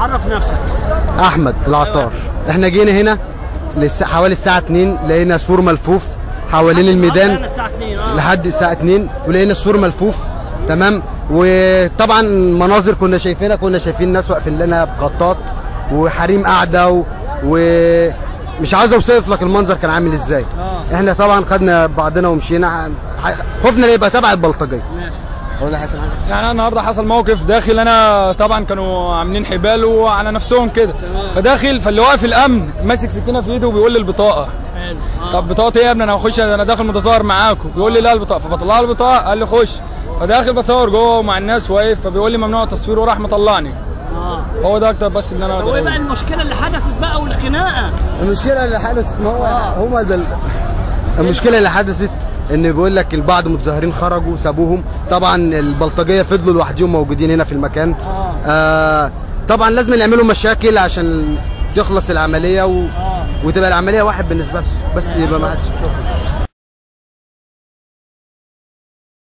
عرف نفسك احمد العطار احنا جينا هنا لسه حوالي الساعه 2 لقينا سور ملفوف حوالين الميدان أنا الساعه 2 اه لحد الساعه 2 ولقينا السور ملفوف تمام وطبعا مناظر كنا شايفينها كنا شايفين ناس واقفين لنا بخطاط وحريم قاعده و... و... مش عاوز اوصف لك المنظر كان عامل ازاي آه. احنا طبعا خدنا بعضنا ومشينا ح- خفنا يبقى تبع البلطجيه ماشي اقول حسن حاجه يعني انا النهارده حصل موقف داخل انا طبعا كانوا عاملين حبال وعلى نفسهم كده فداخل فاللي واقف الامن ماسك سكينه في ايده وبيقول لي البطاقه حلو آه. طب بطاقتي ايه يا ابني انا هخش انا داخل متظاهر معاكم بيقول لي لا البطاقه فبطلع له البطاقه قال لي خش فداخل بصور جوه مع الناس واقف فبيقول لي ممنوع التصوير وراح مطلعني اه هو ده اكتر بس ان انا طب أقدر وايه بقى أقوله. المشكله اللي حدثت بقى والخناقه المشكله اللي حدثت ما هو هما دل... المشكله اللي حدثت ان بيقول لك البعض متظاهرين خرجوا سابوهم طبعا البلطجيه فضلوا لوحدهم موجودين هنا في المكان آه طبعا لازم يعملوا مشاكل عشان تخلص العمليه و... اه وتبقى العمليه واحد بالنسبه لهم بس يبقى ما حدش